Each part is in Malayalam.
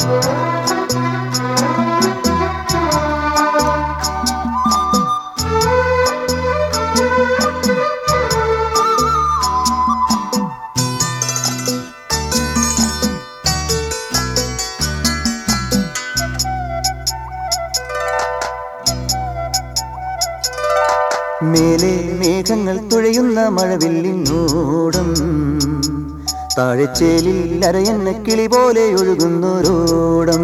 മേലെ മേഘങ്ങൾ തുഴയുന്ന മഴവില്ലിനോടം താഴെച്ചേലിൽ അരയന്ന കിളി പോലെ ഒഴുകുന്നൊരോടം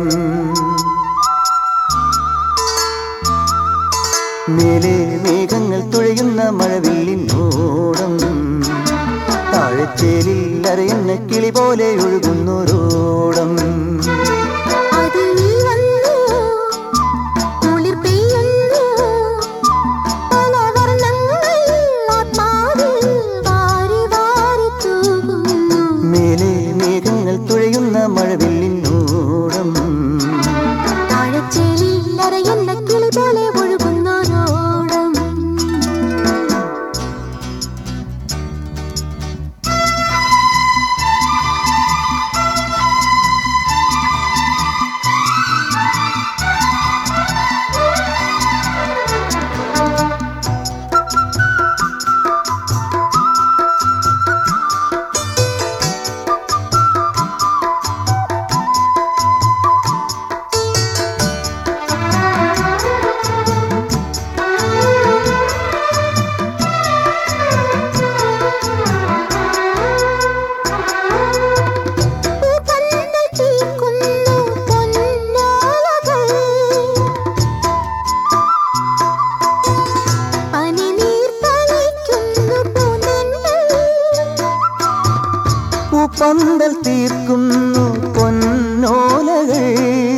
മേലെ മേഘങ്ങൾ തുഴയുന്ന മഴവില്ലിനോടം താഴെച്ചേലിൽ അരയന്ന കിളി പോലെ ഒഴുകുന്നൊരോടം അതിൽ നീ വന്നു കുളിർ പെയ്യുന്നു പല വർണ്ണങ്ങൾ ആത്മാവിൽ വാരി വാരി തൂകുന്നു മേലെ മേഘങ്ങൾ തുഴയുന്ന മഴവില്ലിനോടം താഴച്ചേലിൽ അരയുന്ന കിളി പോലെ ഒഴുകുന്നോരോടം പൂപ്പന്തൽ തീർക്കുന്നു പൊന്നോലകൾ പനിനീർ തളിക്കുന്നു പൂന്തെന്നൽ പൂപ്പന്തൽ തീർക്കുന്നു പൊന്നോലകൾ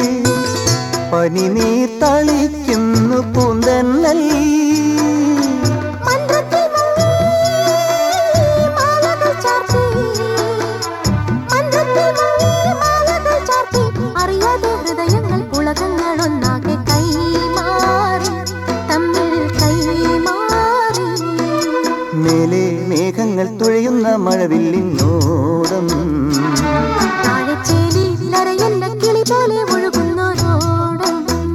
പനിനീർ തളിക്കുന്നു പൂന്തന്നൽ മന്ത്രത്തിൽ മുങ്ങി മാലകൾ ചാർത്തി മന്ത്രത്തിൽ മുങ്ങി മാലകൾ ചാർത്തി അറിയാതെ ഹൃദയങ്ങൾ പുളകങ്ങൾ ഒന്നാകെ കൈമാറി തമ്മിൽ കൈമാറി മേലെ മേഘങ്ങൾ തുഴയുന്ന മഴവില്ലിനോടം താഴച്ചേലിൽ അരയുന്ന കിളി പോലെ ഒഴുകുന്നോരോടം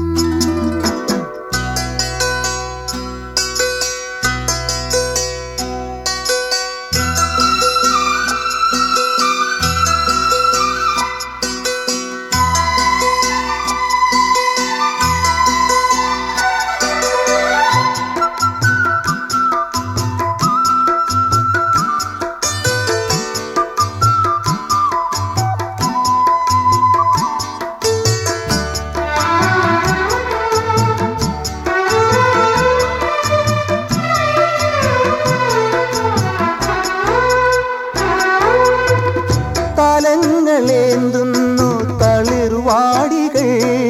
താലങ്ങളേന്തുന്നു തളിർവാടികൾ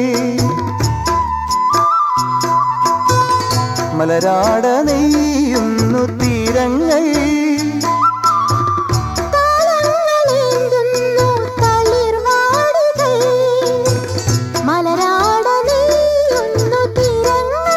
മലരാട നെയ്യുന്നു തീരങ്ങൾ താളങ്ങളേന്തുന്നു തളിർവാടികൾ. മലരാട നെയ്യുന്നു തീരങ്ങൾ.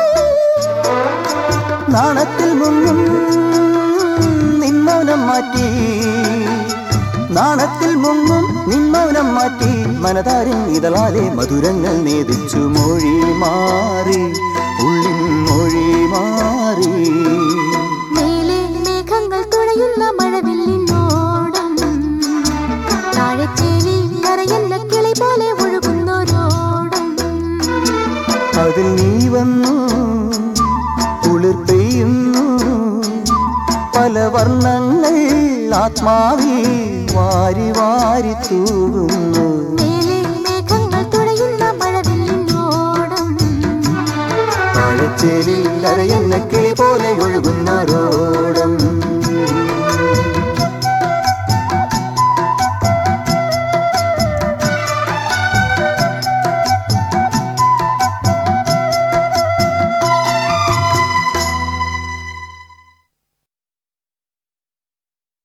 നാണത്തിൽ മുങ്ങും നിന്മൗനം മാറ്റി നാണത്തിൽ മുങ്ങും നിന്മൗനം മാറ്റി മനതാരിൻ ഇതളാലെ മധുരങ്ങൾ നേദിച്ചു മൊഴി മാറി ഉള്ളിൻ മൊഴി മാറി മേലെ മേഘങ്ങൾ തുഴയുന്ന മഴവില്ലിനോടം. താഴച്ചേലിൽ കരയുന്ന കിളി പോലെ ഒഴുകുന്നോരോടം. അതിൽ നീ വന്നു കുളിർ പെയ്യുന്നു പല വർണ്ണങ്ങൾ ആത്മാവിൽ വാരി വാരി തൂകുന്നു മേലെ മേഘങ്ങൾ തുഴയുന്ന മഴവില്ലിനോടം. ആഴച്ചേലിൽ അരയുന്ന കിളി പോലെ ഒഴുകുന്ന റോഡ്